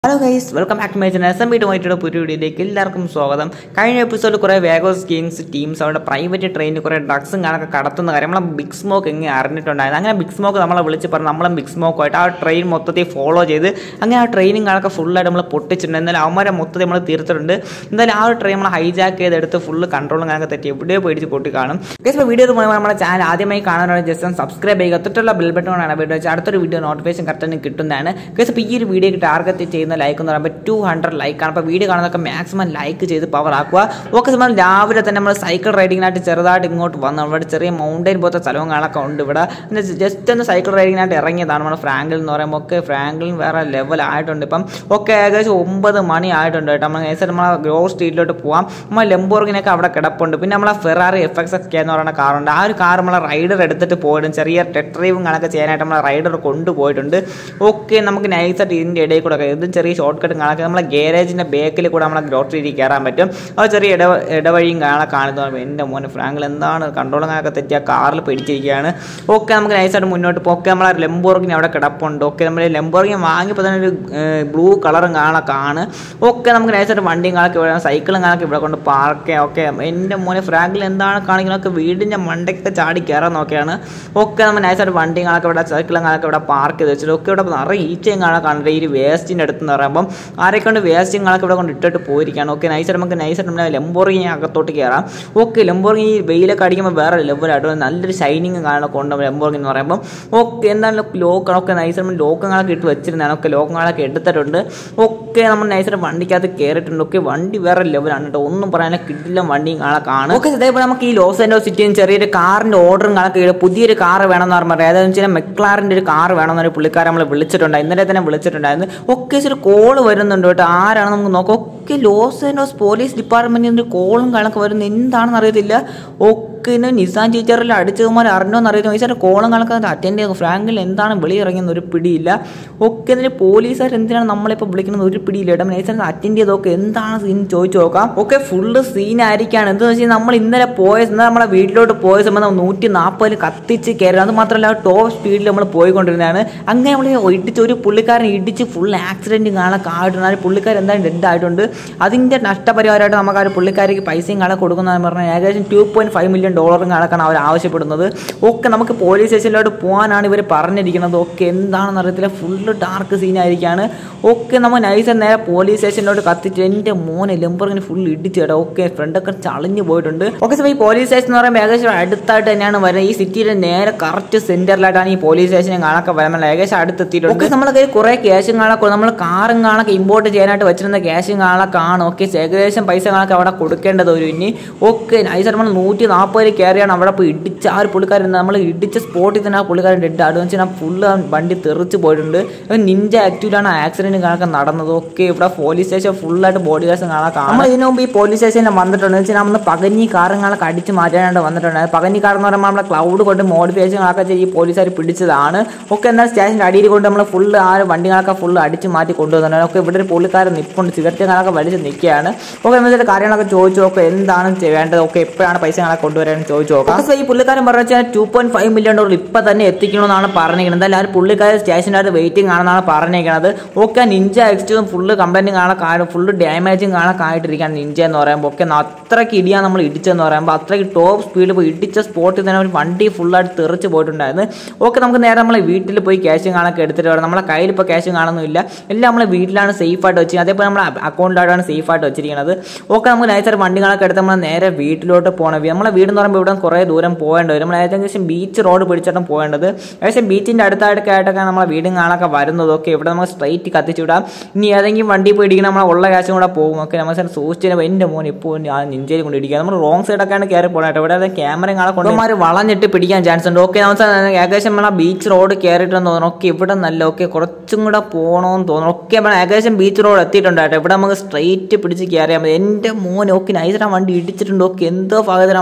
hello guys welcome back my channel S M B to പുതിയ വീഡിയോയിലേക്ക് എല്ലാവർക്കും സ്വാഗതം കഴിഞ്ഞ എപ്പിസോഡിൽ കുറേ വേഗോസ് കിങ്സ് ടീംസ് അവരുടെ പ്രൈവറ്റ് ട്രെയിനിൽ കുറേ ഡ്രഗ്സും കാണൊക്കെ കടത്തുന്ന കാര്യം നമ്മളെ ബിഗ് സ്മോക്ക് എങ്ങനെ അറിഞ്ഞിട്ടുണ്ടായിരുന്നു അങ്ങനെ ബിഗ് സ്മോക്ക് നമ്മളെ വിളിച്ച് പറഞ്ഞ് നമ്മളും ബിഗ് സ്മോക്കുമായിട്ട് ആ ട്രെയിൻ മൊത്തത്തിൽ ഫോളോ ചെയ്ത് അങ്ങനെ ആ ട്രെയിനും കാണൊക്കെ ഫുള്ളായിട്ട് നമ്മൾ പൊട്ടിച്ചിട്ടുണ്ട് എന്നാലും അവന്മാരെ മൊത്തത്തിൽ നമ്മൾ തീർത്തിട്ടുണ്ട് എന്തായാലും ആ ഒരു ട്രെയിൻ നമ്മൾ ഹൈജാക്ക് ചെയ്തെടുത്ത് ഫുള്ള് കൺട്രോളും കാണൊക്കെ തെറ്റി എവിടെയോ പേടിച്ച് പൊട്ടി കാണും ഗൈസ് ഇപ്പോൾ വീഡിയോ പോകുമ്പോൾ നമ്മുടെ ചാനൽ ആദ്യമായി കാണാനാണ് ജസ്റ്റ് ഒന്ന് സബ്സ്ക്രൈബ് ചെയ്യുക തൊട്ടുള്ള ബെൽ ബട്ടൺ ആണ് വീഡിയോ വെച്ചാൽ അടുത്തൊരു വീഡിയോ നോട്ടിഫിക്കേഷൻ കറക്റ്റ് കിട്ടുന്നതാണ് ഗൈസ് ഇപ്പോൾ ഈ ഒരു വീഡിയോക്ക് ടാർഗറ്റ് ചെയ്യുന്ന ലൈക്ക് എന്ന് പറയുമ്പോൾ ടു ഹൺഡ്രഡ് ലൈക്കാണ് അപ്പോൾ വീഡിയോ കാണുന്നതൊക്കെ മാക്സിമം ലൈക്ക് ചെയ്ത് പവർ ആക്കുക ഓക്കെ നമ്മൾ രാവിലെ തന്നെ നമ്മൾ സൈക്കിൾ റൈഡിങ്ങിനായിട്ട് ചെറുതായിട്ട് ഇങ്ങോട്ട് വന്നു ഇവിടെ ചെറിയ മൗണ്ടൈൻ പോലത്തെ സ്ഥലവും കാണൊക്കെ ഉണ്ട് ഇവിടെ ജസ്റ്റ് ഒന്ന് സൈക്കിൾ റൈഡിങ്ങിനായിട്ട് ഇറങ്ങിയതാണ് നമ്മുടെ ഫ്രാങ്കിൽ എന്ന് പറയുമ്പോൾ ഒക്കെ ഫ്രാങ്കിളിൻ വേറെ ലെവൽ ആയിട്ടുണ്ട് ഇപ്പം ഒക്കെ ഏകദേശം ഒമ്പത് മണി ആയിട്ടുണ്ട് കേട്ടോ നമ്മൾ നേരത്തെ നമ്മളെ ഗ്രോ സ്ട്രീറ്റിലോട്ട് പോവാം നമ്മൾ ലെംബോർഗിനൊക്കെ അവിടെ കിടപ്പുണ്ട് പിന്നെ നമ്മളെ ഫെറാറി എഫ് എക്സ് എക്സ് എന്ന് പറയുന്ന കാറുണ്ട് ആ ഒരു കാർ നമ്മളെ റൈഡർ എടുത്തിട്ട് പോയിട്ടുണ്ട് ചെറിയ ടെറ്റ് ഡ്രൈവും കണക്ക് ചെയ്യാനായിട്ട് നമ്മളെ റൈഡർ കൊണ്ടുപോയിട്ടുണ്ട് ഓക്കെ നമുക്ക് നൈസായിട്ട് ഇതിൻ്റെ ഇടയിൽ കൂടെ ഒക്കെ ഇതും ചെറിയ ഷോർട്ട് കട്ടും കാണാൻ നമ്മളെ ഗാരേജിൻ്റെ ബേക്കിൽ കൂടെ നമ്മളെ ഗ്രോട്ടറിയിൽ കയറാൻ പറ്റും അത് ചെറിയ ഇട ഇടവഴിയും കാണാൻ കാണുന്നു എൻ്റെ മോനെ ഫ്രാങ്കിൽ എന്താണ് കൺട്രോൾ അങ്ങനെയൊക്കെ തെറ്റിയ കാറിൽ പിടിച്ചിരിക്കുകയാണ് ഓക്കെ നമുക്ക് നൈസായിട്ട് മുന്നോട്ട് പോകും ഓക്കെ നമ്മളെ ലെംബോർഗിന് അവിടെ കിടപ്പുണ്ട് ഓക്കെ നമ്മൾ ലെംബോർഗിന് വാങ്ങിയപ്പോൾ തന്നെ ഒരു ബ്ലൂ കളറും കാണാൻ കാണ് ഓക്കെ നമുക്ക് നൈസായിട്ട് വണ്ടിയും കാണാൻ ഇവിടെ സൈക്കിളും കാണാൻ ഇവിടെ കൊണ്ട് പാർക്ക് ചെയ്യാം ഓക്കെ എൻ്റെ മോനെ ഫ്രാങ്കിൽ എന്താണ് കാണിക്കുന്നതൊക്കെ വീടിൻ്റെ മണ്ടയ്ക്കൊക്കെ ചാടി കയറാൻ നോക്കിയാണ് ഓക്കെ നമ്മൾ നൈസായിട്ട് വണ്ടിയും കാണാൻ ഇവിടെ സൈക്കിളും കാണാൻ ഇവിടെ പാർക്ക് ചെയ്ത് വെച്ചിട്ട് ഒക്കെ ഇവിടെ നിറയെ ഈച്ചയും കാണാൻ കാണുന്നത് ഈ വേസ്റ്റിൻ്റെ അടുത്ത് എന്ന് പറയുമ്പം ആരെ കൊണ്ട് വേസ്റ്റും കാണാൻ ഇവിടെ കൊണ്ട് ഇട്ടിട്ട് പോയിരിക്കുകയാണ് ഓക്കെ നൈസായിട്ട് നമുക്ക് നൈസായിട്ട് നമ്മുടെ ലെമ്പോറിങ് അകത്തോട്ട് കയറാം ഓക്കെ ലെമ്പോറിങ് ഈ വെയിലൊക്കെ അടിക്കുമ്പോൾ വേറെ ലെവലായിട്ട് നല്ലൊരു ഷൈനിങ് കാണാൻ കൊണ്ട് ലെമ്പോറിങ് എന്ന് പറയുമ്പോൾ ഓക്കെ എന്താണ് ലോക്ക് ഒക്കെ നൈസായിട്ട് ലോക്കങ്ങളൊക്കെ ഇട്ട് വെച്ചിരുന്നതാണ് ഒക്കെ ലോക്കങ്ങളൊക്കെ എടുത്തിട്ടുണ്ട് ഓക്കെ നമ്മൾ നൈസായിട്ട് വണ്ടിക്കകത്ത് കയറിയിട്ടുണ്ട് ഓക്കെ വണ്ടി വേറെ ലെവലാണ് കേട്ടോ ഒന്നും പറയാനില്ല കിട്ടില്ല വണ്ടിയും കാണാൻ കാണും ഓക്കെ ഇതേപോലെ നമുക്ക് ഈ ലോസ് ആൻഡോ സിറ്റിയും ചെറിയൊരു കാറിന്റെ ഓർഡറും കണക്ക് പുതിയൊരു കാർ വേണമെന്ന് പറഞ്ഞാൽ ഏതാണെന്ന് വെച്ചാൽ മെക്ലാറിന്റെ ഒരു കാർ വേണമെന്നൊരു പുള്ളിക്കാരൻ നമ്മൾ വിളിച്ചിട്ടുണ്ട് ഇന്നലെ തന്നെ വിളിച്ചിട്ടുണ്ടായിരുന്നു ഒക്കെ ഒരു കോള് വരുന്നുണ്ട് കേട്ടോ ആരാണ് നമുക്ക് നോക്കാം ഒക്കെ ലോസ് ആൻഡോസ് പോലീസ് ഡിപ്പാർട്ട്മെന്റിന്റെ കോളും കണക്ക് വരുന്നത് എന്താണെന്ന് അറിയത്തില്ല ഒക്കെ നിസാൻ ടീച്ചറിൽ അടിച്ചതുമാർ അറിഞ്ഞോന്ന് അറിയാം ഈശ്വര കോളം കണക്ക് അറ്റൻഡ് ചെയ്തു ഫ്രാങ്കിൽ എന്താണ് വെളി ഇറങ്ങിയെന്ന് ഒരു പിടിയില്ല ഒക്കെ ഇതിന് പോലീസുകാർ എന്തിനാണ് നമ്മളിപ്പോൾ വിളിക്കുന്നത് ഒരു പിടിയില്ല ഇടം നൈസായിട്ട് അറ്റൻഡ് ചെയ്തൊക്കെ എന്താണ് സീൻ ചോദിച്ചു നോക്കാം ഒക്കെ ഫുള്ള് സീനായിരിക്കാണ് എന്താണെന്ന് വെച്ചാൽ നമ്മൾ ഇന്നലെ പോയ ഇന്നലെ നമ്മളെ വീട്ടിലോട്ട് പോയ സമയത്ത് നൂറ്റി നാൽപ്പതിൽ കത്തിച്ച് കയറി അത് മാത്രമല്ല ടോപ്പ് സ്പീഡിൽ നമ്മൾ പോയിക്കൊണ്ടിരുന്നതാണ് അങ്ങനെ നമ്മൾ ഇടിച്ച് ഒരു പുള്ളിക്കാരൻ ഇടിച്ച് ഫുൾ ആക്സിഡൻറ്റ് കാണാൻ കാട്ടുണ്ട് ആ പുള്ളിക്കാരൻ എന്തായാലും ഡെഡ് ആയിട്ടുണ്ട് അതിൻ്റെ നഷ്ടപരിഹാരമായിട്ട് നമുക്ക് ആ ഒരു പുള്ളിക്കാരിക്ക് പൈസയും കാണാൻ കൊടുക്കുന്നതെന്ന് പറഞ്ഞാൽ ഏകദേശം ടു പോയിൻറ്റ് ഫൈവ് മില്യൺ ഡോളറും കണക്കാണ് അവർ ആവശ്യപ്പെടുന്നത് ഒക്കെ നമുക്ക് പോലീസ് സ്റ്റേഷനിലോട്ട് പോകാനാണ് ഇവർ പറഞ്ഞിരിക്കുന്നത് ഒക്കെ എന്താണെന്ന് അറിയത്തില്ല ഫുള്ള് ഡാർക്ക് സീനായിരിക്കാണ് ഒക്കെ നമ്മൾ നൈസ് നേരെ പോലീസ് സ്റ്റേഷനിലോട്ട് കത്തിച്ച് എൻ്റെ മോനെ ലെമ്പറിങ്ങനെ ഫുൾ ഇടിച്ചിടാം ഓക്കെ ഫ്രണ്ടൊക്കെ ചളിഞ്ഞു പോയിട്ടുണ്ട് ഓക്കെ സോ ഈ പോലീസ് സ്റ്റേഷൻ എന്ന് പറയുമ്പോൾ ഏകദേശം അടുത്തായിട്ട് തന്നെയാണ് വരുന്നത് ഈ സിറ്റിയുടെ നേരെ കറക്റ്റ് സെന്ററിലായിട്ടാണ് ഈ പോലീസ് സ്റ്റേഷൻ കാണാനൊക്കെ വരുന്നത് ഏകദേശം അടുത്തെത്തിയിട്ടുണ്ട് ഓക്കെ നമ്മളെ കയ്യിൽ കുറേ ക്യാഷും കാണാൻ നമ്മൾ കാറും കാണാനൊക്കെ ഇമ്പോർട്ട് ചെയ്യാനായിട്ട് വെച്ചിരുന്ന ക്യാഷും കാണാൻ കാണും ഓക്കെ ഏകദേശം പൈസ കാണാനൊക്കെ അവിടെ കൊടുക്കേണ്ടത് ഒരു ഇനി ഓക്കെ നൈസ് നമ്മൾ നൂറ്റി നാൽപ്പതിൽ കയറിയാണ് അവിടെ പോയി ഇടിച്ച ആ ഒരു പുള്ളിക്കാരൻ നമ്മൾ ഇടിച്ച സ്പോട്ടിൽ തന്നെ ആ പുള്ളിക്കാരൻ ഡെഡ് ആടും വെച്ചാൽ ഫുള്ള് വണ്ടി തെറിച്ച് പോയിട്ടുണ്ട് നിഞ്ച ആക്റ്റീവിലാണ് ആക്സിഡന്റ് കണക്കെ നടന്നത് ഓക്കെ ഇവിടെ പോലീസ് സ്റ്റേഷൻ ഫുള്ളായിട്ട് ബോഡി ഗാർഡ്സ് കാണാൻ കാണാം നമ്മൾ ഇതിനു മുമ്പ് ഈ പോലീസ് സ്റ്റേഷനിൽ വന്നിട്ടുണ്ട് വെച്ചാൽ നമ്മൾ പകഞ്ഞി കാറുകളൊക്കെ അടിച്ച് മാറ്റാനായിട്ട് വന്നിട്ടുണ്ട് പകഞ്ഞി കാർ എന്ന് പറയുമ്പോൾ നമ്മളെ ക്ലൗഡ് കൊണ്ട് മോഡിഫിക്കേഷനൊക്കെ ചെയ്ത് ഈ പോലീസുകാർ പിടിച്ചതാണ് ഒക്കെ എന്നാൽ സ്റ്റേഷൻ്റെ അടിയിൽ കൊണ്ട് നമ്മൾ ഫുള്ള് ആ ഒരു വണ്ടികളൊക്കെ ഫുള്ള് അടിച്ച് മാറ്റി കൊണ്ടുവന്നിട്ടുണ്ട് ഒക്കെ ഇവിടെ ഒരു പുള്ളിക്കാരൻ നിൽപ്പുണ്ട് സിഗരറ്റ് കാണൊക്കെ വലിച്ച് നിൽക്കുകയാണ് ഓക്കെ എന്നിട്ട് കാര്യങ്ങളൊക്കെ ചോദിച്ചു നോക്കുക എന്താണ് വേണ്ടത് ഒക്കെ എപ്പോഴാണ് പൈസ കാണാൻ കൊണ്ടുവരാൻ ചോദിച്ചു നോക്കാം അപ്പോൾ ഈ പുള്ളിക്കാരൻ പറഞ്ഞു വെച്ചാൽ two point five million dollar ഇപ്പം തന്നെ എത്തിക്കണമെന്നാണ് പറഞ്ഞിരിക്കുന്നത് എന്തായാലും ആ ഒരു പുള്ളിക്കാരൻ സ്റ്റേഷനകത്ത് വെയിറ്റിംഗ് ആണെന്നാണ് പറഞ്ഞിരിക്കുന്നത് ഒക്കെ നിഞ്ച എക്സ്റ്റും ഫുള്ള് കംപ്ലൈൻറ്റും കാണാൻ കാര്യം ഫുള്ള് ഡാമേജും കാണാൻ ആയിട്ടിരിക്കുകയാണ് നിഞ്ച എന്ന് പറയുമ്പോൾ ഒക്കെ അത്രയ്ക്ക് ഇടിയാണ് നമ്മൾ ഇടിച്ചെന്ന് പറയുമ്പോൾ അത്രയ്ക്ക് ടോപ്പ് സ്പീഡിൽ പോയി ഇടിച്ച സ്പോട്ടിൽ തന്നെ ഒരു വണ്ടി ഫുള്ളായിട്ട് തെറിച്ച് പോയിട്ടുണ്ടായിരുന്നു ഓക്കെ നമുക്ക് നേരെ നമ്മളെ വീട്ടിൽ പോയി ക്യാഷും കാണാനൊക്കെ എടുത്തിട്ട് വരാം നമ്മളെ കയ്യിൽ ഇപ്പോൾ ക്യാഷും കാണുന്നില്ല എല്ലാം നമ്മളെ വീട്ടിലാണ് സേഫ് ആയിട്ട് വെച്ചിരിക്കുന്നത് അതേപോലെ നമ്മളെ അക്കൗണ്ടിലാണ് സേഫ് ആയിട്ട് വെച്ചിരിക്കുന്നത് ഓക്കെ നമുക്ക് നൈസായിട്ട് വണ്ടികളൊക്കെ എടുത്ത് നമ്മൾ നേരെ വീട്ടിലോട്ട് പോകണം നമ്മളെ വീട് എന്ന് പറയുമ്പോൾ ഇവിടെ കുറേ ദൂരം പോകേണ്ടി വരും നമ്മൾ ഏകദേശം ബീച്ച് റോഡ് പിടിച്ചിട്ടും പോകേണ്ടത് ഏകദേശം ബീച്ചിൻ്റെ അടുത്തായിട്ടൊക്കെ ആയിട്ടൊക്കെ നമ്മളെ വീടും കാണാനൊക്കെ വരുന്നത് ഓക്കെ ഇവിടെ നമുക്ക് സ്ട്രൈറ്റ് കത്തിച്ചു വിടാം ഇനി ഏതെങ്കിലും വണ്ടി പോയി ഇടിക്കണം നമ്മളെ ഉള്ള ക്യാഷും കൂടെ പോകും ഓക്കെ നമ്മൾ സൂക്ഷിച്ചു എൻ്റെ മോൻ ഇപ്പോൾ ആ നിഞ്ചയിൽ കൊണ്ട് ഇടിക്കുക നമ്മൾ റോങ് സൈഡൊക്കെയാണ് കയറി പോകണം ഇവിടെ ക്യാമറയും കാണാൻ കൊണ്ടുമാർ വളഞ്ഞിട്ട് പിടിക്കാൻ ചാൻസ് ഉണ്ട് ഓക്കെ നമ്മൾ ഏകദേശം നമ്മളെ ബീച്ച് റോഡ് കയറിയിട്ടെന്ന് തോന്നുന്നു ഓക്കെ ഇവിടെ നല്ല ഓക്കെ കുറച്ചും കൂടെ പോകണമെന്ന് തോന്നുന്നു ഓക്കെ നമ്മൾ ഏകദേശം ബീച്ച് റോഡ് എത്തിയിട്ടുണ്ട് കേട്ടോ ഇവിടെ നമുക്ക് സ്ട്രൈറ്റ് പിടിച്ച് കയറിയാൽ മതി എൻ്റെ മോൻ ഓക്കെ നൈസിനാ വണ്ടി ഇടിച്ചിട്ടുണ്ട് ഓക്കെ എന്തോ ഭാഗത്തിനാണ് വണ്ടി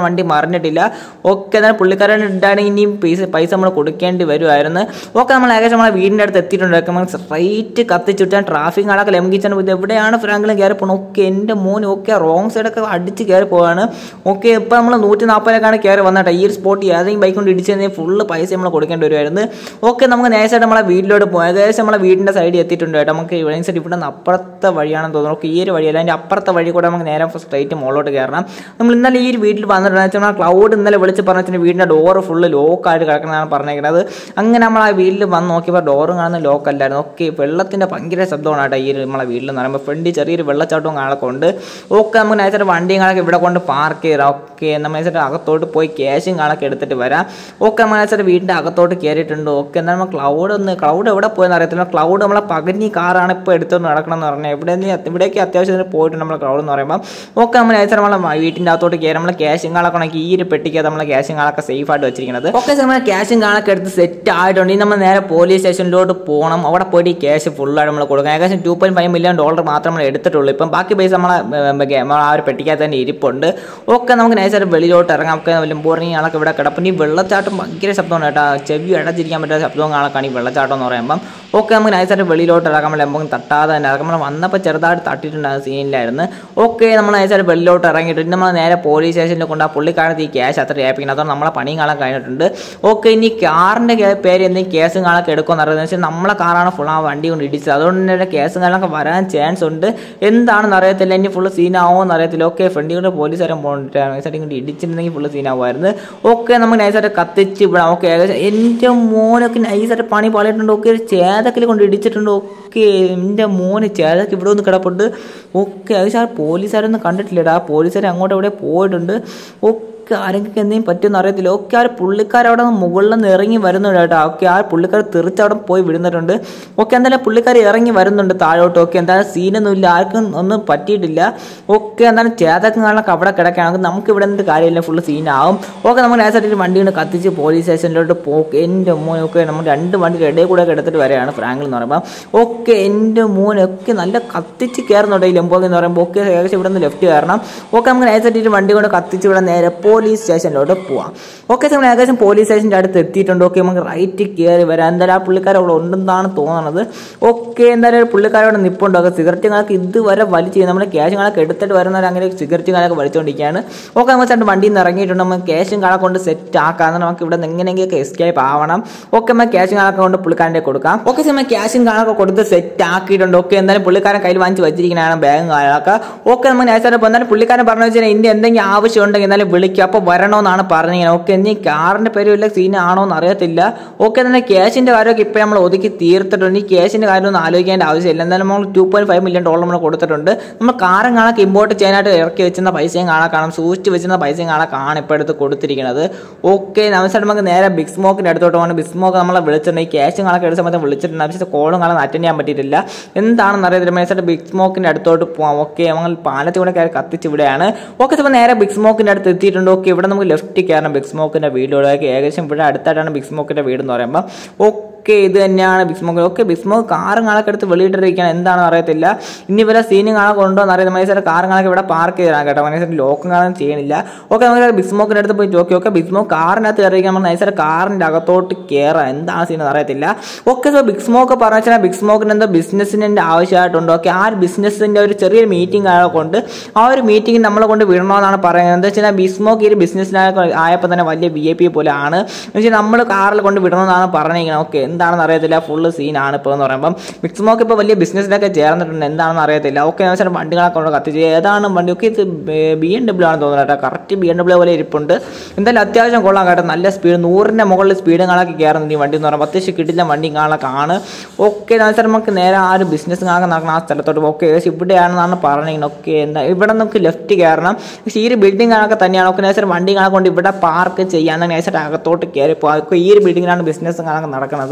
അറിഞ്ഞിട്ടില്ല ഓക്കെ എന്നാൽ പുള്ളിക്കാരൻ ഇട്ടാണെങ്കിൽ ഇനിയും പൈസ പൈസ നമ്മൾ കൊടുക്കേണ്ടി വരുമായിരുന്നു ഓക്കെ നമ്മൾ ഏകദേശം നമ്മളെ വീടിൻ്റെ അടുത്ത് എത്തിയിട്ടുണ്ട് നമ്മൾ സ്ട്രൈറ്റ് കത്തിച്ചുട്ടാൻ ട്രാഫിക് ആളൊക്കെ ലംഘിച്ചാണ് ഇത് എവിടെയാണ് ഫ്രാങ്കിലും കയറി പോകണം ഓക്കെ എൻ്റെ മോൻ ഓക്കെ റോങ് സൈഡൊക്കെ അടിച്ച് കയറി പോവാണ് ഓക്കെ ഇപ്പോൾ നമ്മൾ നൂറ്റി നാൽപ്പതിലേക്കാണ് കയറി വന്നിട്ട് ഈ ഒരു സ്പോട്ട് ഏതെങ്കിലും ബൈക്ക് കൊണ്ട് ഇടിച്ച് കഴിഞ്ഞാൽ ഫുള്ള് പൈസ നമ്മൾ കൊടുക്കേണ്ടി വരുമായിരുന്നു ഓക്കെ നമുക്ക് നേരത്തെ നമ്മളെ വീട്ടിലോട്ട് പോകാം ഏകദേശം നമ്മളെ വീടിൻ്റെ സൈഡിൽ എത്തിയിട്ടുണ്ട് കേട്ടോ നമുക്ക് ഇവിടെ സൈഡ് ഇവിടെ നിന്ന് അപ്പുറത്തെ വഴിയാണെന്ന് തോന്നുന്നു ഓക്കെ ഈ ഒരു വഴിയല്ല അതിൻ്റെ അപ്പുറത്തെ വഴി കൂടെ നമുക്ക് നേരെ സ്ട്രൈറ്റ് മുകളിലോട്ട് കയറണം നമ്മൾ ഇന്നലെ ഈ ഒരു വീട്ടിൽ വന്നിട്ടുണ്ട് വെച്ചാൽ നമ്മൾ ക്ലൗഡ് ഇന്നലെ വിളിച്ച് പറഞ്ഞ വെച്ചാൽ വീടിൻ്റെ ഡോറ് ഫുള്ള് ലോക്കായിട്ട് കിടക്കുന്നതാണ് പറഞ്ഞേക്കുന്നത് അങ്ങനെ നമ്മൾ ആ വീട്ടിൽ വന്ന് നോക്കിയപ്പോൾ ഡോറും കാണുന്ന ലോക്ക് അല്ലായിരുന്നു ഓക്കെ വെള്ളത്തിൻ്റെ ഭയങ്കര ശബ്ദമാണ് കേട്ടോ ഈ ഒരു നമ്മളെ വീട്ടിൽ എന്ന് പറയുമ്പോൾ ഫ്രണ്ടിൽ ചെറിയൊരു വെള്ളച്ചാട്ടവും കാണൊക്കെ ഉണ്ട് ഓക്കെ നമുക്ക് നൈസായിട്ട് വണ്ടിയും കാണൊക്കെ ഇവിടെ കൊണ്ട് പാർക്ക് ചെയ്താൽ ഓക്കെ നമ്മൾ നൈസായിട്ട് അകത്തോട്ട് പോയി ക്യാഷും കാണൊക്കെ എടുത്തിട്ട് വരാം ഓക്കെ നമ്മൾ നൈസായിട്ട് വീടിൻ്റെ അകത്തോട്ട് കയറിയിട്ടുണ്ട് ഓക്കെ എന്നാൽ നമ്മൾ ക്ലൗഡ് ഒന്ന് ക്ലൗഡ് എവിടെ പോയെന്ന് അറിയത്തില്ല ക്ലൗഡ് നമ്മളെ പകഞ്ഞി കാറാണ് ഇപ്പോൾ എടുത്തുകൊണ്ട് നടക്കണം എന്ന് പറഞ്ഞാൽ ഇവിടെ ഇവിടേക്ക് അത്യാവശ്യത്തിന് പോയിട്ടുണ്ട് നമ്മൾ ക്ലൗഡ് എന്ന് പറയുമ്പോൾ ഓക്കെ നമ്മൾ നൈസായിട്ട് നമ്മളെ വീട്ടിൻ്റെ അകത്തോട്ട് കയറി നമ്മൾ ക്യാഷും കാണൊക്കെ ഉണ്ടെങ്കിൽ ഈ ഒരു പെട്ടിക്കകത്ത് നമ്മളെ ക്യാഷും കാണൊക്കെ സേഫ് ആയിട്ട് വെച്ചിരിക്കുന്നത് ഓക്കെ നമ്മൾ ക്യാഷും കാണൊക്കെ എടുത്ത് സെറ്റ് ആയിട്ടുണ്ട് ഇനി നമ്മൾ നേരെ പോലീസ് സ്റ്റേഷനിലോട്ട് പോകണം അവിടെ പോയിട്ട് ഈ ക്യാഷ് ഫുള്ളായിട്ട് നമ്മൾ കൊടുക്കണം ഏകദേശം two point five million dollar മാത്രം നമ്മൾ എടുത്തിട്ടുള്ളൂ ഇപ്പം ബാക്കി പൈസ നമ്മളെ നമ്മളെ ആ ഒരു പെട്ടിക്കകത്ത് തന്നെ ഇരിപ്പുണ്ട് ഒക്കെ നമുക്ക് നൈസായിട്ട് വെളിയിലോട്ട് ഇറങ്ങാം ഒക്കെ വല്ലമ്പോറിന് ആളൊക്കെ ഇവിടെ കിടപ്പം ഈ വെള്ളച്ചാട്ടം ഭയങ്കര ശബ്ദമാണ് കേട്ടോ ചെവി അടച്ചിരിക്കാൻ പറ്റാത്ത ശബ്ദവും കാണാൻ ഈ വെള്ളച്ചാട്ടം എന്ന് പറയുമ്പം ഒക്കെ നമുക്ക് നൈസായിട്ട് വെളിയിലോട്ട് ഇറക്കാം നമ്മൾ എമ്പോൾ തട്ടാതെ തന്നെ ഇറക്കാം നമ്മൾ വന്നപ്പോൾ ചെറുതായിട്ട് തട്ടിയിട്ടുണ്ടാകുന്ന സീനിലായിരുന്നു ഓക്കെ നമ്മൾ നൈസായിട്ട് വെളിയിലോട്ട് ഇറങ്ങിയിട്ട് ഇനി നമ്മൾ നേരെ പോലീസ് സ്റ്റേഷനിൽ കൊണ്ട് ആ പുള്ളിക്കാരത്ത് ഈ ക്യാഷ് അത്ര ഏൽപ്പിക്കണം അതുകൊണ്ട് നമ്മളെ പണിയും കാണാൻ കഴിഞ്ഞിട്ടുണ്ട് ഓക്കെ ഇനി കാറിൻ്റെ പേര് എന്തെങ്കിലും കേസും കാണൊക്കെ എടുക്കുമെന്ന് അറിയുന്നത് വെച്ചാൽ നമ്മളെ കാറാണ് ഫുൾ ആ വണ്ടി കൊണ്ട് ഇടിച്ചത് അതുകൊണ്ട് തന്നെ കേസും കാണൊക്കെ വരാൻ ചാൻസ് ഉണ്ട് എന്താണെന്ന് അറിയത്തില്ല ഇനി ഫുള്ള് സീനാവോ എന്ന് അറിയത്തില്ല ഓക്കെ ഫ്രണ്ടിൽ കൊണ്ട് പോലീസുകാരൻ പോകണ്ടിട്ട് നൈസായിട്ട് ഇങ്ങോട്ട് ഇടിച്ചിട്ടുണ്ടെങ്കിൽ ഫുള്ള് സീനാവുമായിരുന്നു ഓക്കെ നമുക്ക് നൈസായിട്ട് കത്തിച്ച് വിടാം ഓക്കെ ഏകദേശം എൻ്റെ മോനൊക്കെ നൈസായിട്ട് പണി പാളിയിട്ടുണ്ട് ഓക്കെ ഒരു ചേതക്കിൽ കൊണ്ട് ഇടിച്ചിട്ടുണ്ട് ഓക്കെ എൻ്റെ മോന് ചേതക്ക് ഇവിടെ ഒന്ന് കിടപ്പുണ്ട് ഓക്കെ ഏകദേശം ആ പോലീസുകാരൊന്നും കണ്ടിട്ടില്ലടാ ആ പോലീസുകാർ അങ്ങോട്ട് ഇവിടെ പോയിട്ടുണ്ട് ഓക്കെ ആരെങ്കിലും എന്തെങ്കിലും പറ്റുമെന്ന് അറിയത്തില്ല ഓക്കെ ആ പുള്ളിക്കാർ അവിടെ നിന്ന് മുകളിൽ നിന്ന് ഇറങ്ങി വരുന്നുണ്ട് കേട്ടോ ഓക്കെ ആ പുള്ളിക്കാർ തെറിച്ച് അവിടെ പോയി വിടുന്നിട്ടുണ്ട് ഓക്കെ എന്തായാലും പുള്ളിക്കാർ ഇറങ്ങി വരുന്നുണ്ട് താഴോട്ട് ഓക്കെ എന്തായാലും സീനൊന്നും ഇല്ല ആർക്കും ഒന്നും പറ്റിയിട്ടില്ല ഓക്കെ എന്തായാലും ചേതക്കങ്ങളൊക്കെ അവിടെ കിടക്കുകയാണെങ്കിൽ നമുക്ക് ഇവിടെ എന്ത് കാര്യമില്ല ഫുള്ള് സീനാവും ഓക്കെ നമ്മൾ നേരത്തെ വണ്ടി കൊണ്ട് കത്തിച്ച് പോലീസ് സ്റ്റേഷനിലോട്ട് പോക്ക് എൻ്റെ മോനൊക്കെ നമ്മൾ രണ്ട് വണ്ടി ഇടയിൽ കൂടെ ഒക്കെ എടുത്തിട്ട് വരെയാണ് ഫ്രാങ്കിൽ എന്ന് പറയുമ്പോൾ ഓക്കെ എൻ്റെ മോനൊക്കെ നല്ല കത്തിച്ച് കയറുന്നുണ്ട് ഈ ലംബോഗ് എന്ന് പറയുമ്പോൾ ഓക്കെ ഏകദേശം ഇവിടെ നിന്ന് ലെഫ്റ്റ് കയറണം ഓക്കെ നമുക്ക് നേരത്തെ വണ്ടി കൊണ്ട് കത്തിച്ച് ഇവിടെ നേരെ പോലീസ് സ്റ്റേഷനിലോട്ട് പോവാം ഓക്കെ നമ്മൾ ഏകദേശം പോലീസ് സ്റ്റേഷൻ്റെ അടുത്ത് എത്തിയിട്ടുണ്ട് ഓക്കെ നമുക്ക് റൈറ്റ് കയറി വരാം എന്തായാലും ആ പുള്ളിക്കാർ അവിടെ ഉണ്ടെന്നാണ് തോന്നുന്നത് ഓക്കെ എന്തായാലും പുള്ളിക്കാരോട് നിപ്പുണ്ട് ഓക്കെ സിഗരറ്റുകളൊക്കെ ഇതുവരെ വലിച്ച് നമ്മൾ ക്യാഷുകളൊക്കെ എടുത്തിട്ട് വരുന്നവർ അങ്ങനെ സിഗരറ്റുകളൊക്കെ വലിച്ചുകൊണ്ടിരിക്കുകയാണ് ഓക്കെ നമ്മൾ ചേട്ടൻ വണ്ടിയിൽ നിന്ന് ഇറങ്ങിയിട്ടുണ്ട് നമ്മൾ ക്യാഷും കാണാൻ കൊണ്ട് സെറ്റ് ആക്കാം നമുക്ക് ഇവിടെ നിന്ന് എങ്ങനെയെങ്കിലൊക്കെ എസ്കേപ്പ് ആവണം ഓക്കെ നമ്മൾ ക്യാഷും കാണൊക്കെ കൊണ്ട് പുള്ളിക്കാരൻ്റെ കൊടുക്കാം ഓക്കെ നമ്മൾ ക്യാഷും കാണൊക്കെ കൊടുത്ത് സെറ്റ് ആക്കിയിട്ടുണ്ട് ഓക്കെ എന്തായാലും പുള്ളിക്കാരൻ കയ്യിൽ വാങ്ങിച്ച് വെച്ചിരിക്കുന്നതാണ് ബാഗും കാര്യങ്ങളൊക്കെ ഓക്കെ നമ്മൾ നേരത്തെ എന്നാലും പുള്ളിക്കാരൻ പറഞ്ഞു വെച്ചാൽ ഇതിൻ്റെ എന്തെങ്കിലും ആവശ്യം ഉണ്ടെങ്കിൽ എന്നാലും വിളിക്കുക അപ്പോൾ വരണമെന്നാണ് പറഞ്ഞിങ്ങനെ ഓക്കെ ഇനി കാറിൻ്റെ പേരും ഇല്ല സീനാണോ എന്ന് അറിയത്തില്ല ഓക്കെ തന്നെ ക്യാഷിൻ്റെ കാര്യമൊക്കെ ഇപ്പോൾ നമ്മൾ ഒതുക്കി തീർത്തിട്ടുണ്ട് ഈ ക്യാഷിൻ്റെ കാര്യമൊന്നും ആലോചിക്കേണ്ട ആവശ്യമില്ല എന്തായാലും നമ്മൾ two point five million dollar നമ്മൾ കൊടുത്തിട്ടുണ്ട് നമ്മൾ കാറും കാണാൻ ഇമ്പോർട്ട് ചെയ്യാനായിട്ട് ഇറക്കി വെച്ചിരുന്ന പൈസയും കാണാൻ കാണാം സൂക്ഷിച്ച് വെച്ചിരുന്ന പൈസയും കാണാൻ കാണാൻ ഇപ്പോൾ എടുത്ത് കൊടുത്തിരിക്കുന്നത് ഓക്കെ നമസ്കാരം നമുക്ക് നേരെ ബിഗ് സ്മോക്കിൻ്റെ അടുത്തോട്ട് പോകണം ബിഗ് സ്മോക്ക് നമ്മളെ വിളിച്ചിട്ടുണ്ട് ഈ ക്യാഷും കാണാൻ എടുത്ത സമയത്ത് വിളിച്ചിട്ടുണ്ട് പക്ഷേ കോളും കാണാൻ അറ്റൻഡ് ചെയ്യാൻ പറ്റിയിട്ടില്ല എന്താണെന്ന് അറിയത്തില്ല മനസ്സിലായിട്ട് ബിഗ് സ്മോക്കിൻ്റെ അടുത്തോട്ട് പോകാം ഓക്കെ നമ്മൾ പാലത്തിൽ കൂടെ കയറി കത്തിച്ച് ഇവിടെയാണ് ഓക്കെ അപ്പോൾ നേരെ ബിഗ് സ്മോക്കിൻ്റെ അടുത്ത് എത്തിയിട്ടുണ്ട് ഓക്കെ ഇവിടെ നമുക്ക് ലെഫ്റ്റ് കയറണം ബിഗ് സ്മോക്കിൻ്റെ വീഡിയോയിലേക്ക് ഏകദേശം ഇവിടെ അടുത്തായിട്ടാണ് ബിഗ് സ്മോക്കിൻ്റെ വീട് എന്ന് പറയുമ്പോൾ ഓക്കെ ഇത് തന്നെയാണ് big smoke okay big smoke കാറും കാണൊക്കെ എടുത്ത് വെളിയിട്ടിരിക്കുകയാണ് എന്താണെന്ന് അറിയത്തില്ല ഇനി ഇവരെ സീനും കാണാൻ കൊണ്ടുവന്ന് അറിയാം മനസ്സിലായി കാറും കാണൊക്കെ ഇവിടെ പാർക്ക് ചെയ്താണ് കേട്ടോ മനസ്സിലായി ലോക്കും കാണാൻ ചെയ്യണില്ല ഓക്കെ നമുക്ക് ബിഗ് സ്മോക്കിൻ്റെ അടുത്ത് പോയി നോക്കി ഓക്കെ ബിഗ് സ്മോക്ക് കാറിനകത്ത് കയറിയിരിക്കാൻ നമ്മൾ നൈസായിട്ട് കാറിൻ്റെ അകത്തോട്ട് കയറാം എന്താണ് സീൻ അറിയത്തില്ല ഓക്കെ സോ ബിഗ് സ്മോക്ക് പറഞ്ഞു വെച്ചാൽ ബിഗ് സ്മോക്കിന് എന്തോ ബിസിനസ്സിന് ആവശ്യമായിട്ടുണ്ട് ഓക്കെ ആ ഒരു ബിസിനസ്സിൻ്റെ ഒരു ചെറിയൊരു മീറ്റിംഗ് കൊണ്ട് ആ ഒരു മീറ്റിംഗ് നമ്മളെ കൊണ്ട് വിടണമെന്നാണ് പറയുന്നത് എന്താ വെച്ചാൽ ബിഗ് സ്മോക്ക് ഈ ഒരു ബിസിനസ്സിനായ ആയപ്പോൾ തന്നെ വലിയ വി ഐ പി പോലെ ആണ് എന്ന് വെച്ചാൽ നമ്മൾ കാറിൽ കൊണ്ട് വിടണമെന്നാണ് പറഞ്ഞിരിക്കുന്നത് ഓക്കെ എന്താണെന്ന് അറിയത്തില്ല ഫുള്ള് സീനാണ് ഇപ്പോൾ എന്ന് പറയുമ്പം ബിഗ് സ്മോക്ക് ഇപ്പോൾ വലിയ ബിസിനസ്സിലൊക്കെ ചേർന്നിട്ടുണ്ട് എന്താണെന്ന് അറിയത്തില്ല ഓക്കെ എന്ന് വെച്ചാൽ വണ്ടികളൊക്കെ കൊണ്ട് കത്തിച്ച് ഏതാണ് വണ്ടി ഒക്കെ ഇത് ബി എം ഡബ്ല്യൂ ആണെന്ന് തോന്നുന്നത് കേട്ടോ കറക്റ്റ് ബി എം ഡബ്ല്യൂ പോലെ ഇരിപ്പുണ്ട് എന്തായാലും അത്യാവശ്യം കൊള്ളാം കേട്ടോ നല്ല സ്പീഡ് നൂറിൻ്റെ മുകളിൽ സ്പീഡും കാണാക്കി കയറുന്നുണ്ട് ഈ വണ്ടി എന്ന് പറയുമ്പോൾ അത്യാവശ്യം കിട്ടില്ല വണ്ടി കാണാനൊക്കെ ആണ് ഓക്കെ എന്ന് വെച്ചാൽ നമുക്ക് നേരെ ആ ഒരു ബിസിനസ് കാണാൻ നടക്കണം ആ സ്ഥലത്തോട്ട് ഓക്കെ ഏകദേശം ഇവിടെയാണെന്നാണ് പറഞ്ഞിരിക്കുന്നത് ഓക്കെ എന്താ ഇവിടെ നമുക്ക് ലെഫ്റ്റ് കയറണം പക്ഷേ ഈ ഒരു ബിൽഡിംഗ് കാണൊക്കെ തന്നെയാണ് ഓക്കെ നേച്ചർ വണ്ടി കാണാൻ കൊണ്ട് ഇവിടെ പാർക്ക് ചെയ്യാൻ നേച്ചർ അകത്തോട്ട് കയറി പോകാം ഒക്കെ ഈ ഒരു ബിൽഡിങ്ങിലാണ് ബിസിനസ് കാണാൻ നടക്കുന്നത്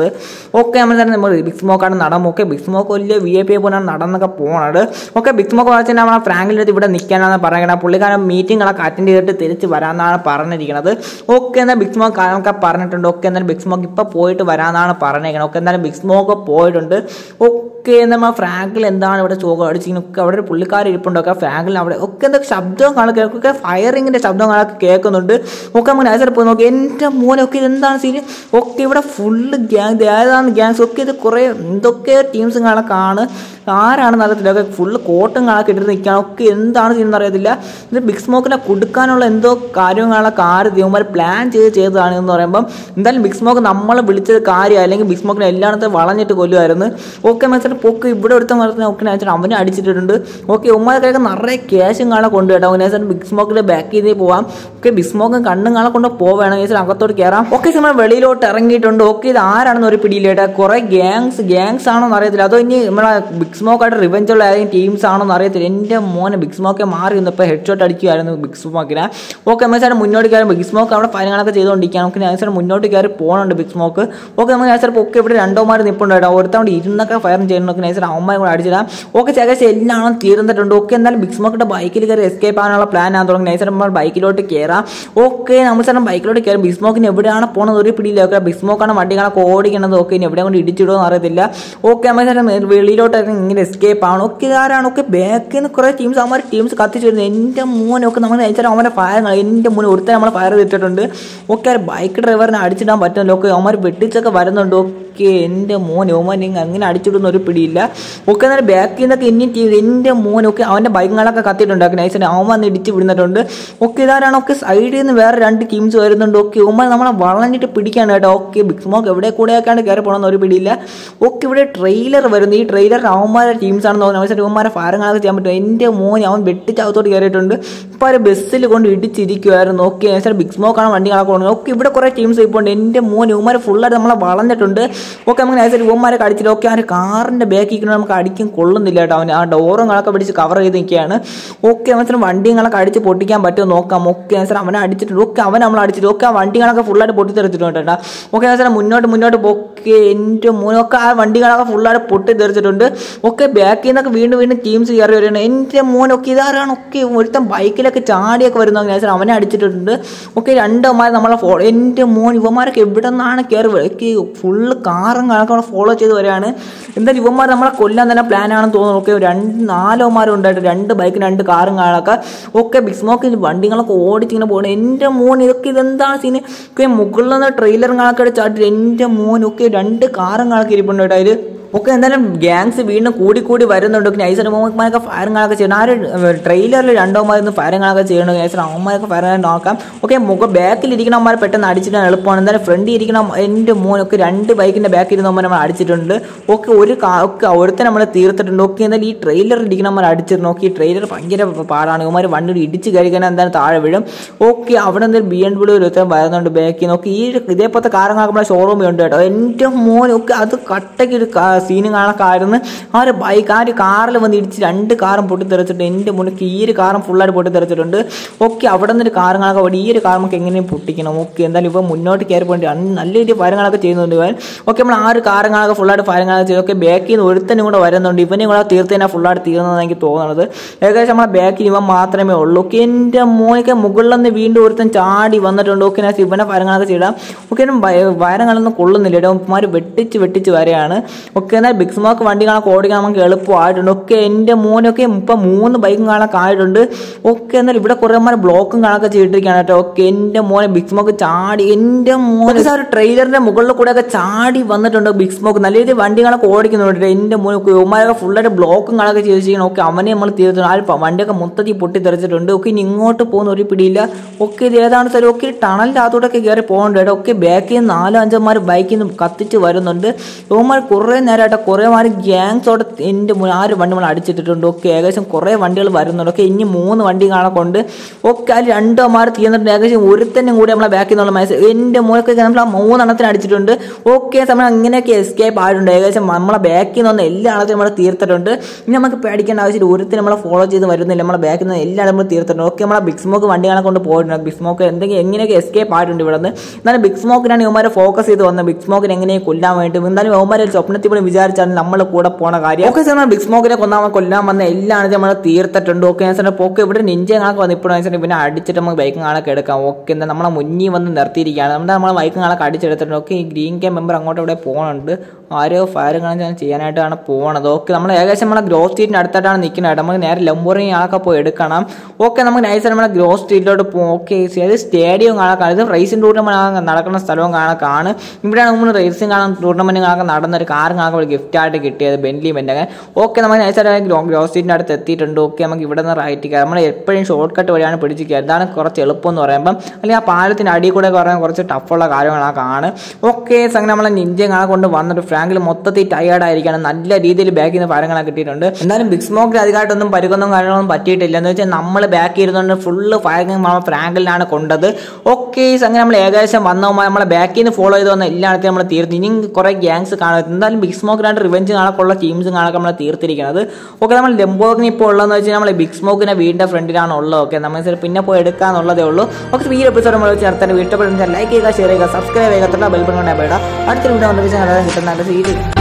ഓക്കെ നമ്മൾ തന്നെ നമ്മൾ ബിഗ് സ്മോക്കാണ് നടം ഓക്കെ ബിഗ് സ്മോക്ക് വലിയ വി ഐ പി പോലാണ് നടന്നൊക്കെ പോണത് ഓക്കെ ബിഗ് സ്മോക്ക് വായിച്ചാൽ നമ്മളെ ഫ്രാങ്കിൻ്റെ അടുത്ത് ഇവിടെ നിൽക്കാനാണ് പറയുന്നത് പുള്ളിക്കാരൻ മീറ്റിങ്ങളൊക്കെ അറ്റൻഡ് ചെയ്തിട്ട് തിരിച്ച് വരാമെന്നാണ് പറഞ്ഞിരിക്കുന്നത് ഓക്കെ എന്നാൽ ബിഗ് സ്മോക്ക് ഒക്കെ പറഞ്ഞിട്ടുണ്ട് ഓക്കെ എന്നാലും ബിഗ് സ്മോക്ക് ഇപ്പോൾ പോയിട്ട് വരാമെന്നാണ് പറഞ്ഞിരിക്കുന്നത് ഓക്കെ എന്നാലും ബിഗ് സ്മോക്ക് പോയിട്ടുണ്ട് ഓക്കെ നമ്മൾ ഫ്രാങ്കിൽ എന്താണ് ഇവിടെ ചോക അടിച്ചിരിക്കുന്നത് ഒക്കെ അവിടെ ഒരു പുള്ളിക്കാർ ഇരിപ്പുണ്ട് ഒക്കെ ഫ്രാങ്കിൽ അവിടെ ഒക്കെ എന്താ ശബ്ദം കാണാൻ കേൾക്കുക ഫയറിങ്ങിൻ്റെ ശബ്ദം കാണാൻ കേൾക്കുന്നുണ്ട് ഒക്കെ നമുക്ക് നൈസർ പോയി നോക്കി എൻ്റെ മോനൊക്കെ ഇതെന്താണ് സീരി ഒക്കെ ഇവിടെ ഫുള്ള് ഗ്യാങ് ഏതാണ് ഗ്യാങ്സ് ഒക്കെ ഇത് കുറേ എന്തൊക്കെ ടീംസും കാണാൻ ആരാണെന്ന് അറിയത്തില്ല ഒക്കെ ഫുള്ള് കോട്ടും കാണാൻ ഇട്ടിട്ട് നിൽക്കുകയാണ് ഒക്കെ എന്താണ് ചെയ്യുന്നത് അറിയത്തില്ല ഇത് ബിഗ് സ്മോക്കിനെ കൊടുക്കാനുള്ള എന്തോ കാര്യങ്ങളൊക്കെ ആര് ദൈവന്മാർ പ്ലാൻ ചെയ്ത് ചെയ്തതാണ് എന്ന് പറയുമ്പം എന്തായാലും ബിഗ് സ്മോക്ക് നമ്മളെ വിളിച്ചത് കാര്യം അല്ലെങ്കിൽ ബിഗ് സ്മോക്കിനെ എല്ലായിടത്തും വളഞ്ഞിട്ട് കൊല്ലുമായിരുന്നു ഓക്കെ മനസ്സിലായിട്ട് പൊക്ക് ഇവിടെ എടുത്ത മരത്തിന് ഓക്കെ വെച്ചാൽ അവനെ അടിച്ചിട്ടുണ്ട് ഓക്കെ ഉമ്മാർക്കൊക്കെ നിറയെ ക്യാഷും കാണാൻ കൊണ്ട് കേട്ടോ അങ്ങനെ ബിഗ് സ്മോക്കിൽ ബാക്ക് ചെയ്തേ പോവാം ഓക്കെ ബിഗ് സ്മോക്കും കണ്ണും കാണാൻ കൊണ്ട് പോവുകയാണ് വെച്ചാൽ അകത്തോട്ട് കയറാം ഓക്കെ നമ്മൾ വെളിയിലോട്ട് ഇറങ്ങിയിട്ടുണ്ട് ഓക്കെ ഇത് ആരാണെന്ന് ഒരു പിടിയില്ല കുറേ ഗ്യാങ്സ് ഗ്യാങ്സ് ആണോ എന്ന് അറിയത്തില്ല അതോ ഇനി നമ്മളെ ബിഗ് സ്മോക്കായിട്ട് റിവെഞ്ച് ഉള്ള ഏതെങ്കിലും ടീംസ് ആണോ എന്ന് അറിയത്തില്ല എൻ്റെ മോനെ ബിഗ് സ്മോക്കെ മാറി വന്നപ്പോൾ ഹെഡ് ഷോട്ട് അടിക്കുമായിരുന്നു ബിഗ് സ്മോക്കിനെ ഓക്കെ നമ്മൾ മുന്നോട്ട് കയറി ബിഗ് സ്മോക്ക് അവിടെ കാര്യങ്ങളൊക്കെ ചെയ്തുകൊണ്ടിരിക്കുകയാണ് നമുക്ക് നൈസർ മുന്നോട്ട് കയറി പോകുന്നുണ്ട് ബിഗ് സ്മോക്ക് ഓക്കെ നമുക്ക് നൈസർ ഒക്കെ ഇവിടെ രണ്ടോമാർ നിൽപ്പുണ്ട് കേട്ടോ ഒരുത്തവിടെ ഇരുന്നൊക്കെ ഫയർ ചെയ്യുന്നു നൈസർ അവന്മാരെ കൂടെ അടിച്ചിടാം ഓക്കെ ഏകദേശം എല്ലാം തീർന്നിട്ടുണ്ട് ഓക്കെ എന്നാലും ബിഗ് സ്മോക്കിന്റെ ബൈക്കിൽ കയറി എസ്കേപ്പ് ആകാനുള്ള പ്ലാൻ ആണ് തുടങ്ങി നൈസർ നമ്മൾ ബൈക്കിലോട്ട് കയറാം ഓക്കെ നമ്മൾ സാറിന് ബൈക്കിലോട്ട് കയറി ബിഗ് സ്മോക്കിന് എവിടെയാണ് പോകുന്നത് ഒരു പിടിയില്ല ഓക്കെ ബിഗ് സ്മോക്കാണ് വണ്ടികളൊക്കെ ഓടിക്കണത് ഓക്കെ ഇനി എവിടെ കൊണ്ട് ഇടിച്ചിടുമോ എന്ന് അറിയത്തില്ല ഓക്കെ നമ്മൾ സാറിന് വെളിയിലോട്ട് ഇറങ്ങി ഇങ്ങനെ എസ്കേപ്പ് ആണ് ഓക്കെ ആരാണ് ഓക്കെ ബാക്കിൽ നിന്ന് കുറേ ടീംസ് അവന്മാർ ടീംസ് കത്തിച്ചു വരുന്നത് എൻ്റെ മോനൊക്കെ നമ്മൾ നയിച്ചാൽ അവൻ്റെ ഫയർ എൻ്റെ മോനെ ഒരുത്തരം നമ്മൾ ഫയർ ചെയ്തിട്ടുണ്ട് ഓക്കെ ബൈക്ക് ഡ്രൈവറിനെ അടിച്ചിടാൻ പറ്റുമല്ലോ ഓക്കെ അവന്മാർ വെട്ടിച്ചൊക്കെ വരുന്നുണ്ട് ഓക്കെ എൻ്റെ മോൻ ഓമാൻ അങ്ങനെ അടിച്ചിടുന്ന ഒരു പിടിയില്ല ഓക്കെ എന്നാൽ ബാക്കിൽ നിന്നൊക്കെ ഇനി ടീം എൻ്റെ മോനൊക്കെ അവൻ്റെ ബൈക്കുകളൊക്കെ കത്തിയിട്ടുണ്ടാക്കി നൈസിന് അവൻ വന്ന് ഇടിച്ച് വിടുന്നിട്ടുണ്ട് ഓക്കെ ഇതാരാണ് ഒക്കെ സൈഡിൽ നിന്ന് വേറെ രണ്ട് ടീംസ് വരുന്നുണ്ട് ഓക്കെ ഓമാൻ നമ്മളെ വളഞ്ഞിട്ട് പിടിക്കാണ് കേട്ടോ ഓക്കെ ബിഗ് സ്മോക്ക് എവിടെ കൂടെയൊക്കെയാണ് കയറി പോകണമെന്ന് ഒരു പിടിയില്ല ഓക്കെ ഇവിടെ ട്രെയിലർ വരുന്നു ഈ ട്രെയിലർ അവന്മാരെ ടീംസ് ആണെന്ന് തോന്നുന്നു അവസാനം ഇവന്മാരെ ഫാരങ്ങളൊക്കെ ചെയ്യാൻ പറ്റും എൻ്റെ മോൻ അവൻ വെട്ടിച്ചകത്തോട്ട് കയറിയിട്ടുണ്ട് ഇപ്പോൾ ഒരു ബസ്സിൽ കൊണ്ട് ഇടിച്ചിരിക്കുമായിരുന്നു ഓക്കെ അവസാനം ബിഗ് സ്മോക്കാണ് വണ്ടികളൊക്കെ കൊണ്ടുവന്നത് ഓക്കെ ഇവിടെ കുറേ ടീംസ് ഇപ്പോൾ ഉണ്ട് എൻ്റെ മോൻ ഇവന്മാർ ഫുള്ളായിട്ട് നമ്മളെ വളഞ്ഞിട്ടുണ്ട് ഓക്കെ നമുക്ക് നൈസായിട്ട് ഇവന്മാരെ കടിച്ചിട്ട് ഓക്കെ ആ ഒരു കാറിൻ്റെ ബാക്കിൽ ഇരിക്കുന്ന നമുക്ക് അടിക്കും കൊള്ളുന്നില്ല കേട്ടോ അവൻ ആ ഡോറുകളൊക്കെ പിടിച്ച് കവർ ചെയ്ത് നിൽക്കുകയാണ് ഓക്കെ അവസരം വണ്ടികളൊക്കെ അടിച്ച് പൊട്ടിക്കാൻ പറ്റുമോ നോക്കാം ഓക്കെ അവസരം അവനെ അടിച്ചിട്ടുണ്ട് ഓക്കെ അവൻ നമ്മളെ അടിച്ചിട്ട് ഓക്കെ ആ വണ്ടികളൊക്കെ ഫുള്ളായിട്ട് പൊട്ടിത്തെറിച്ചിട്ടുണ്ട് കേട്ടോ ഓക്കെ അവസരം മുന്നോട്ട് മുന്നോട്ട് ഓക്കെ എൻ്റെ മോനൊക്കെ ആ വണ്ടികളൊക്കെ ഫുള്ളായിട്ട് പൊട്ടിത്തെറിച്ചിട്ടുണ്ട് ഓക്കെ ബാക്കിൽ നിന്നൊക്കെ വീണ്ടും വീണ്ടും ടീംസ് കയറി വരികയാണ് എൻ്റെ മോനൊക്കെ ഇതാരാണ് ഒക്കെ ഒരുത്തൻ ബൈക്കിലൊക്കെ ചാടിയൊക്കെ വരുന്ന അവസരം അവനെ അടിച്ചിട്ടുണ്ട് ഓക്കെ രണ്ടന്മാർ നമ്മളെ ഫോളോ എൻ്റെ മോൻ ഇവന്മാരൊക്കെ എവിടെ നിന്നാണ് കയറി ഫുള്ള് കാറും കണക്കെ ഫോളോ ചെയ്ത് വരികയാണ് എന്തായാലും ഇവന്മാർ നമ്മളെ കൊല്ലാൻ തന്നെ പ്ലാൻ ആണെന്ന് തോന്നുന്നു ഓക്കെ രണ്ട് നാലോമാരും ഉണ്ടായിട്ട് രണ്ട് ബൈക്കും രണ്ട് കാറും കാണൊക്കെ ഓക്കെ ബിഗ് സ്മോക്ക് വണ്ടികളൊക്കെ ഓടിച്ചിങ്ങനെ പോകണം എൻ്റെ മോൻ ഇതൊക്കെ ഇതെന്താണ് സീന് ഒക്കെ മുകളിൽ നിന്ന് ട്രെയിലറും കാണൊക്കെ ചാട്ടി എൻ്റെ മോൻ ഒക്കെ രണ്ട് കാറും കാണൊക്കെ ഇരിപ്പുണ്ട് കേട്ടോ അതിൽ ഒക്കെ എന്തായാലും ഗ്യാങ്സ് വീണ്ടും കൂടി കൂടി വരുന്നുണ്ട് നൈസർ മോഹന്മാരൊക്കെ ഫയറിങ്ങളൊക്കെ ചെയ്യണം ആ ഒരു ട്രെയിലറിൽ രണ്ടോമാരൊന്ന് ഫയറിങ്ങളൊക്കെ ചെയ്യണം നൈസർ അവന്മാരൊക്കെ ഫയർ നോക്കാം ഓക്കെ മുഖ ബാക്കിൽ ഇരിക്കണവന്മാർ പെട്ടെന്ന് അടിച്ചിട്ട് എളുപ്പമാണ് എന്തായാലും ഫ്രണ്ടിൽ ഇരിക്കണം എൻ്റെ മോനൊക്കെ രണ്ട് ബൈക്കിൻ്റെ ബാക്കിൽ ഇരുന്നവന്മാർ നമ്മൾ അടിച്ചിട്ടുണ്ട് ഓക്കെ ഒരു ഒക്കെ ഒരുത്തൻ നമ്മൾ തീർത്തിട്ടുണ്ട് ഓക്കെ എന്തായാലും ഈ ട്രെയിലറിൽ ഇരിക്കണവന്മാർ അടിച്ചിരുന്നു ഓക്കെ ഈ ട്രെയിലർ ഭയങ്കര പാടാണ് ഇവന്മാർ വണ്ടി ഇടിച്ച് കഴിക്കാൻ എന്തായാലും താഴെ വീഴും ഓക്കെ അവിടെ എന്തെങ്കിലും ബി എൻ ഡബ്ല്യൂ ഒരുത്തൻ വരുന്നുണ്ട് ബാക്കിൽ നോക്കി ഈ ഇതേപോലത്തെ കാറങ്ങളൊക്കെ നമ്മുടെ ഷോറൂമിൽ ഉണ്ട് കേട്ടോ എൻ്റെ മോനൊക്കെ അത് കട്ടയ്ക്ക് ഒരു സീനും കാണൊക്കെ ആയിരുന്നു ആ ഒരു ബൈക്ക് ആ ഒരു കാറിൽ വന്ന് ഇടിച്ച് രണ്ട് കാറും പൊട്ടിത്തെറിച്ചിട്ടുണ്ട് എൻ്റെ മുന്നിൽ ഈ ഒരു കാറും ഫുള്ളായിട്ട് പൊട്ടിത്തെറിച്ചിട്ടുണ്ട് ഓക്കെ അവിടെ നിന്ന് ഒരു കാറുകളൊക്കെ ഓടി ഈ ഒരു കാർ നമുക്ക് എങ്ങനെയും പൊട്ടിക്കണം ഓക്കെ എന്തായാലും ഇപ്പം മുന്നോട്ട് കയറി പോയിട്ട് നല്ല രീതിയിൽ ഫയറുകളൊക്കെ ചെയ്യുന്നുണ്ട് ഇവൻ ഓക്കെ നമ്മൾ ആ ഒരു കാറുകളൊക്കെ ഫുള്ളായിട്ട് ഫയറുകളൊക്കെ ചെയ്തു ഓക്കെ ബാക്കിൽ നിന്ന് ഒരുത്തനും കൂടെ വരുന്നുണ്ട് ഇവനെയും കൂടെ തീർത്ത് തന്നെ ഫുള്ളായിട്ട് തീർന്നതെന്ന് എനിക്ക് തോന്നുന്നത് ഏകദേശം നമ്മളെ ബാക്കിൽ ഇവൻ മാത്രമേ ഉള്ളൂ ഓക്കെ എൻ്റെ മോനൊക്കെ മുകളിൽ നിന്ന് വീണ്ടും ഒരുത്തൻ ചാടി വന്നിട്ടുണ്ട് ഓക്കെ ഞാൻ ഇവനെ ഫയറുകളൊക്കെ ചെയ്താൽ ഓക്കെ വയറങ്ങളൊന്നും കൊള്ളുന്നില്ല ഇടവന്മാർ വെട്ടിച്ച് വെട്ടിച്ച് വരെയാണ് ഓക്കെ എന്നാൽ ബിഗ് സ്മോക്ക് വണ്ടികളൊക്കെ ഓടിക്കാൻ നമുക്ക് എളുപ്പമായിട്ടുണ്ട് ഓക്കെ എൻ്റെ മോനൊക്കെ ഇപ്പം മൂന്ന് ബൈക്കും കാണൊക്കെ ആയിട്ടുണ്ട് ഓക്കെ എന്നാൽ ഇവിടെ കുറേ മാരെ ബ്ലോക്കും കാണൊക്കെ ചെയ്തിരിക്കുകയാണ് കേട്ടോ ഓക്കെ എൻ്റെ മോനെ ബിഗ് സ്മോക്ക് ചാടി എൻ്റെ മോനെ ഒരു ട്രെയിലറിൻ്റെ മുകളിൽ കൂടെ ഒക്കെ ചാടി വന്നിട്ടുണ്ട് ബിഗ് സ്മോക്ക് നല്ല രീതിയിൽ വണ്ടികളൊക്കെ ഓടിക്കുന്നുണ്ട് എൻ്റെ മോനെ ഉമ്മാരൊക്കെ ഫുള്ളായിട്ട് ബ്ലോക്കും കാണൊക്കെ ചെയ്ത് ചെയ്യണം ഓക്കെ അവനെ നമ്മൾ തീർത്തിട്ടുണ്ട് ആ ഒരു വണ്ടിയൊക്കെ മൊത്തത്തിൽ പൊട്ടിത്തെറിച്ചിട്ടുണ്ട് ഓക്കെ ഇനി ഇങ്ങോട്ട് പോകുന്ന ഒരു പിടിയില്ല ഓക്കെ ഇത് ഏതാണ് സാർ ഓക്കെ ടണലിൻ്റെ അകത്തോട്ടൊക്കെ കയറി പോകുന്നുണ്ട് കേട്ടോ ഓക്കെ ബാക്കിൽ നിന്ന് നാലോ അഞ്ചോമാർ ബൈക്കിൽ നിന്ന് കത്തിച്ച് വരുന്നുണ്ട് ഇവന്മാർ കുറേ നേരം നേരമായിട്ട് കുറേ മാറി ഗ്യാങ്സോടെ എൻ്റെ ആറ് വണ്ടി നമ്മൾ അടിച്ചിട്ടിട്ടുണ്ട് ഓക്കെ ഏകദേശം കുറേ വണ്ടികൾ വരുന്നുണ്ട് ഓക്കെ ഇനി മൂന്ന് വണ്ടി കാണക്കൊണ്ട് ഓക്കെ അതിൽ രണ്ടോ മാറി തീർന്നിട്ടുണ്ട് ഏകദേശം ഒരുത്തന്നെ കൂടി നമ്മളെ ബാക്കിൽ നിന്നുള്ള മനസ്സ് എൻ്റെ മൂലൊക്കെ നമ്മൾ ആ മൂന്നെണ്ണത്തിന് അടിച്ചിട്ടുണ്ട് ഓക്കെ നമ്മൾ അങ്ങനെയൊക്കെ എസ്കേപ്പ് ആയിട്ടുണ്ട് ഏകദേശം നമ്മളെ ബാക്കിൽ നിന്ന് എല്ലാ ആളത്തും നമ്മൾ തീർത്തിട്ടുണ്ട് ഇനി നമുക്ക് പേടിക്കേണ്ട ആവശ്യമില്ല ഒരുത്തിന് നമ്മളെ ഫോളോ ചെയ്ത് വരുന്നില്ല നമ്മളെ ബാക്കിൽ നിന്ന് എല്ലാ നമ്മൾ തീർത്തിട്ടുണ്ട് ഓക്കെ നമ്മളെ ബിഗ് സ്മോക്ക് വണ്ടികളെ കൊണ്ട് പോയിട്ടുണ്ട് ബിഗ് സ്മോക്ക് എന്തെങ്കിലും എങ്ങനെയൊക്കെ എസ്കേപ്പ് ആയിട്ടുണ്ട് ഇവിടെ നിന്ന് എന്നാലും ബിഗ് സ്മോക്കിനാണ് ഇവന്മാരെ ഫോക്കസ് ചെയ്ത് വന്നത് ബിഗ് സ്മോക്കിനെ എങ്ങനെ കൊല്ലാൻ വേണ്ടി എന്തായാലും ഇവന്മാരെ ഒരു സ്വപ്നത്തിൽ പോലും വിചാരിച്ചാണ് നമ്മൾ കൂടെ പോണ കാര്യം ഓക്കെ നമ്മൾ ബിഗ് സ്മോക്കിനെ കൊന്നാൻ കൊല്ലാൻ വന്ന എല്ലാം നമ്മൾ തീർത്തിട്ടുണ്ട് ഓക്കെ സാറിന് പോക്ക് ഇവിടെ നിഞ്ച കണക്ക് വന്ന് ഇപ്പോഴും വെച്ചാൽ പിന്നെ അടിച്ചിട്ട് നമുക്ക് ബൈക്കും കാണൊക്കെ എടുക്കാം ഓക്കെ എന്താ നമ്മളെ മുന്നിൽ വന്ന് നിർത്തിയിരിക്കുകയാണ് നമ്മുടെ നമ്മളെ ബൈക്കും കാണൊക്കെ അടിച്ചെടുത്തിട്ടുണ്ട് ഓക്കെ ഈ ഗ്രീൻ ക്യാം മെമ്പർ അങ്ങോട്ട് ഇവിടെ പോകുന്നുണ്ട് ആരോ ഫയർ കാണാൻ ചെയ്യാനായിട്ടാണ് പോണത് ഓക്കെ നമ്മൾ ഏകദേശം നമ്മളെ ഗ്രോ സ്ട്രീറ്റിന് അടുത്തായിട്ടാണ് നിൽക്കുന്നത് നമുക്ക് നേരെ ലംബോറിങ് ആളൊക്കെ പോയി എടുക്കണം ഓക്കെ നമുക്ക് നൈസ് നമ്മളെ ഗ്രോ സ്ട്രീറ്റിലോട്ട് പോകും ഓക്കെ ഇത് സ്റ്റേഡിയം കാണാൻ ഇത് റേസിംഗ് ടൂർണമെന്റ് നടക്കുന്ന സ്ഥലവും കാണാൻ ഇവിടെയാണ് നമ്മൾ റേസിംഗ് കാണാൻ ടൂർണമെന്റ് കാണാൻ നടന്ന ഒരു കാർ കാണാൻ ഒരു ഗിഫ്റ്റ് ആയിട്ട് കിട്ടിയത് ബെൻലി ബെൻഡൊക്കെ ഓക്കെ നമുക്ക് നൈസായിട്ട് ഗ്രോ ഗ്രോ സ്ട്രീറ്റിൻ്റെ അടുത്ത് എത്തിയിട്ടുണ്ട് ഓക്കെ നമുക്ക് ഇവിടെ നിന്ന് റൈറ്റ് കയറാം നമ്മൾ എപ്പോഴും ഷോർട്ട് കട്ട് വഴിയാണ് പിടിച്ച് കയറുക ഇതാണ് കുറച്ച് എളുപ്പം എന്ന് പറയുമ്പം അല്ലെങ്കിൽ ആ പാലത്തിൻ്റെ അടിയിൽ കൂടെ പറയാൻ കുറച്ച് ടഫുള്ള കാര്യങ്ങളാണ് കാണും ഓക്കെ അങ്ങനെ നമ്മളെ നിഞ്ചയും കാണാൻ കൊണ്ട് വന്നിട്ട് ഫ്രാങ്കിൽ മൊത്തത്തിൽ ടയേർഡ് ആയിരിക്കണം നല്ല രീതിയിൽ ബാക്കിൽ നിന്ന് ഫയറങ്ങളൊക്കെ കിട്ടിയിട്ടുണ്ട് എന്നാലും ബിഗ് സ്മോക്കിൽ അധികമായിട്ടൊന്നും പരുക്കൊന്നും കാര്യങ്ങളൊന്നും പറ്റിയിട്ടില്ല എന്ന് വെച്ചാൽ നമ്മൾ ബാക്ക് ഇരുന്നുകൊണ്ട് ഫുള്ള് ഫയറിങ് നമ്മൾ ഫ്രാങ്കിലാണ് കൊണ്ടത് ഓക്കെ അങ്ങനെ നമ്മൾ ഏകദേശം വന്നപ്പോൾ നമ്മളെ ബാക്കിൽ നിന്ന് ഫോളോ ചെയ്ത് വന്ന എല്ലായിടത്തും നമ്മൾ തീർത്ത് ഇനിയും കുറേ ഗ്യാങ്സ് കാണും എന്തായാലും ബിഗ് സ്മോക്കിനായിട്ട് റിവെഞ്ച് കാണാനുള്ള ടീംസ് കാണാൻ നമ്മൾ തീർത്തിരിക്കുന്നത് ഓക്കെ നമ്മൾ ലംബോഗിന് ഇപ്പോൾ ഉള്ളതെന്ന് വെച്ചാൽ നമ്മൾ ബിഗ് സ്മോക്കിന്റെ വീടിന്റെ ഫ്രണ്ടിലാണ് ഉള്ളത് ഓക്കെ നമ്മൾ പിന്നെ പോയി എടുക്കാന്നുള്ളതേ ഉള്ളൂ ഓക്കെ ഈ എപ്പിസോഡ് നമ്മൾ വെച്ച് ചേർത്താൻ വീട്ടിൽ ലൈക്ക് ചെയ്യുക ഷെയർ ചെയ്യുക സബ്സ്ക്രൈബ് ചെയ്യുക ബെൽബൺ കൊണ്ട് അടുത്തൊരു വീഡിയോ കിട്ടുന്ന സീരീസ്